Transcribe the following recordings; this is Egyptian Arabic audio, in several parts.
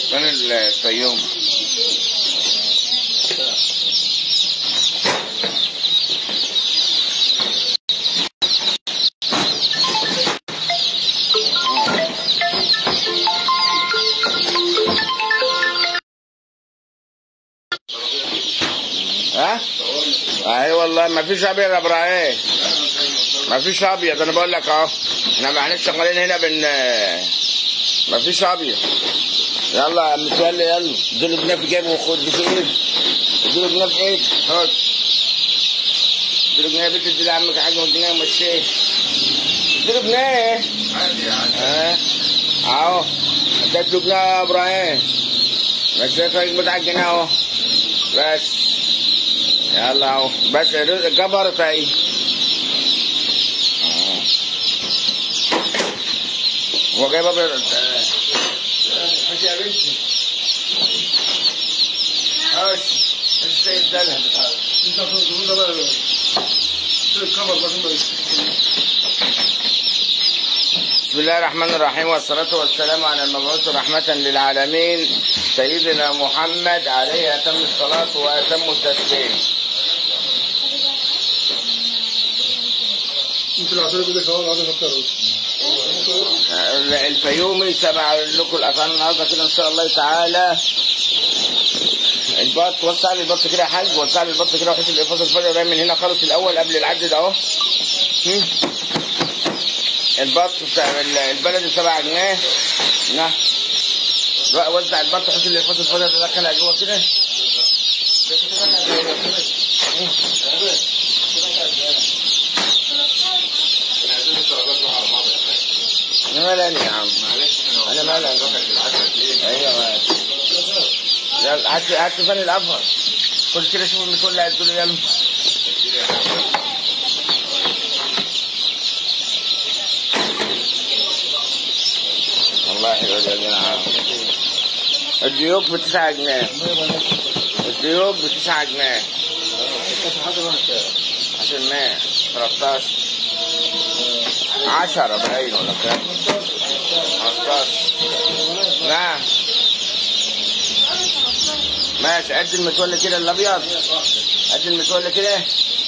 فين الفيوم ها؟ اي والله ما فيش ابيض يا ابراهيم ما فيش ابيض انا بقول لك اهو احنا معلش شغالين هنا بن ما فيش ابيض يلا يا عم تولي يلا اديله جنيه في جيبه وخد دي في ايد اديله جنيه في ايد خد اديله جنيه يا بنت ادي لعمك حاجه من جنيه ومشيه اديله جنيه ها اهو اديت له جنيه يا ابراهيم مشيت لك بتاع الجنيه اهو بس يلا اهو بس كبرت اهي آه. هو جايب ابيض خش يا بنتي خش خش الدلع انت المفروض ده بقى الكفر بقى بسم الله الرحمن الرحيم والصلاة والسلام على المبعوث رحمة للعالمين سيدنا محمد عليه أتم الصلاة وأتم التسليم انت لو عشان كده كمان هذا فكروا الفيومي سبع لكم الأفعال النهارده كده إن شاء الله تعالى البط وسع لي البط كده يا حاج وسع لي البط كده وحس الإنفاس الفرق ده من هنا خالص الأول قبل العد ده أهو هم؟ البط بتاع ال- البلدي سبع جنيه نعم بقى وزع البط حس الإنفاس الفرق ده دخلها جوه كده انا مالي يا عم انا مالي ايوه ماشي يلا هات هات فن الافضل كل كده شوف المثول اللي هتقول يلا والله حلو ده يا جماعه الديوك بتسعة جنيه الديوك بتسعة جنيه عشان ما 13 10 باين ولا كام 15 نعم ماشي قد المتولى كده الابيض قد المتولى كده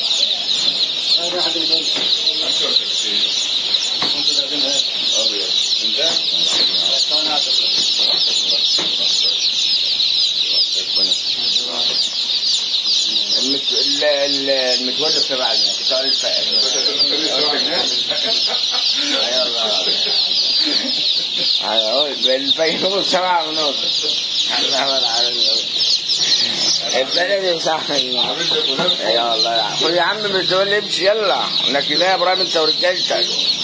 المت... ال- ال- المتولى بتبع بتاع الفقر ايوه والله ايوه الفيوم سبعة ونص الله العالمين البلد صح ايوه والله يا عم يا عم بتقول لي امشي يلا لكن لا يا ابراهيم انت ورجالتك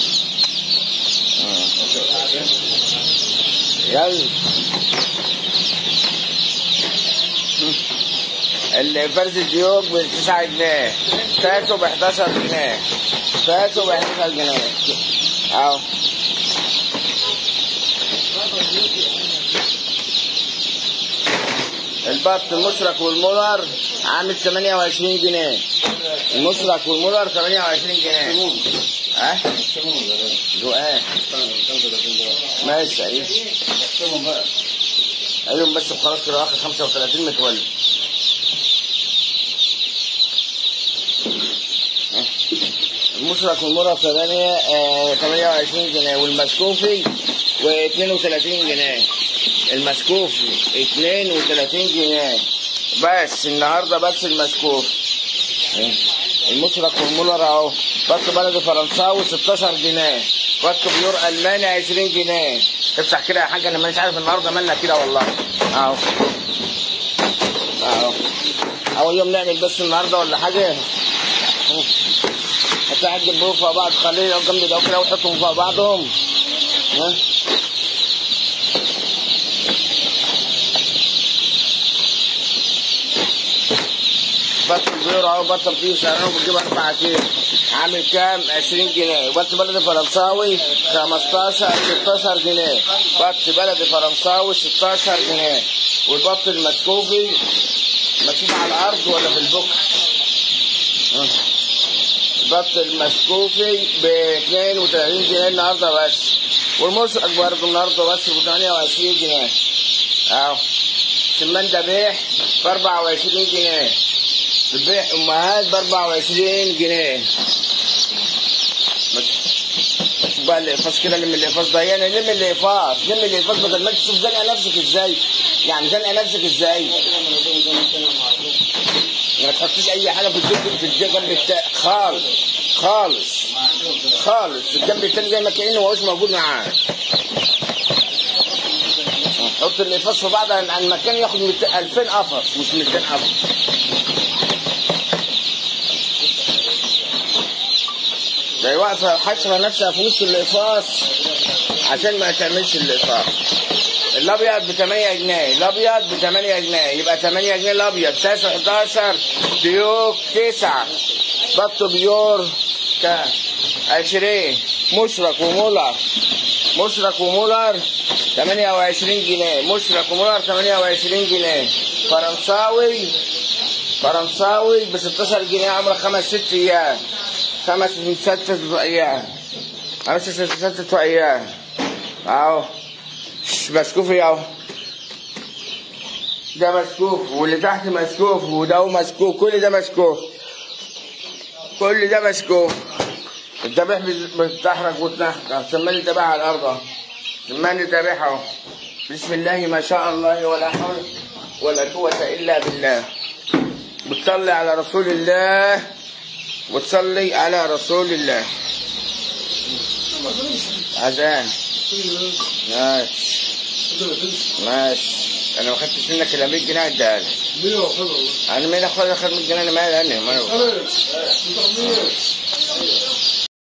يلا الفرز الديوك ب 9 جنيه فاسو ب 11 جنيه فاسو ب 11 جنيه اهو البط المشرك والمولر عامل 28 جنيه المشرك والمولر 28 جنيه ها؟ ذو ايه؟ ماشي ايوه ايوه بس وخلاص كده واخد 35 متولي المشرك والمرة ثمانية آه 28 جنيه والمسكوفي و 32 جنيه المسكوفي 32 جنيه بس النهارده بس المسكوف المشرك والمولر اهو بط بلدي فرنساوي 16 جنيه بط بيور الماني 20 جنيه افتح كده يا حاج انا مش عارف النهارده مالنا كده والله اهو اهو اول يوم نعمل بس النهارده ولا حاجه هتلاقي حاجة البيوت فوق بعض خليه جنب ده كده وتحطهم فوق بعضهم ها بطل بيور اهو بطل فيه سعرانه بتجيب 4 كيلو عامل كام 20 جنيه بط بلدي فرنساوي 15 16 جنيه بط بلدي فرنساوي 16 جنيه والبط المسكوفي مسكوف على الارض ولا في البوكس ها. البط المسكوفي ب 32 جنيه النهارده بس والمشرق برضه النهارده بس ب 28 جنيه اهو سمان ذبيح ب 24 جنيه ذبيح امهات ب 24 جنيه بس شوف بقى القفاص كده لم القفاص ده يعني لم القفاص لم القفاص بدل ما انت تشوف زنقه نفسك ازاي يعني زنقه نفسك ازاي ما تحطيش اي حاجه في الجنب في الجنب التاني خالص خالص خالص الجنب التاني زي ما كانه ما هوش موجود معاك حط القفاص في بعض عن عن المكان ياخد 200 2000 قفص مش 200 قفص زي واقفه حشره نفسها في وسط القفاص عشان ما تعملش القفاص الابيض ب 8 جنيه الابيض ب 8 جنيه يبقى 8 جنيه الابيض ساس 11 ديوك 9 بط بيور كام 20 مشرق ومولر مشرق ومولر 28 جنيه مشرق ومولر 28 جنيه فرنساوي فرنساوي ب 16 جنيه عمره خمس ست ايام خمس ست ايام خمس ست ايام اهو مسكوفي اهو ده مسكوف واللي تحت مسكوف وده مسكوف كل ده مسكوف كل ده مسكوف الذبيح بتحرك وتنحك سمان الذبيح على الارض اهو سمان الذبيح اهو بسم الله ما شاء الله ولا حول ولا قوة إلا بالله بتصلي على رسول الله وتصلي على رسول الله أذان ماشي ماشي انا ما خدتش منك الا 100 جنيه اديها لك مين هو خبر انا مين اخد اخد 100 جنيه انا مالي انا مالي انا بتاع مين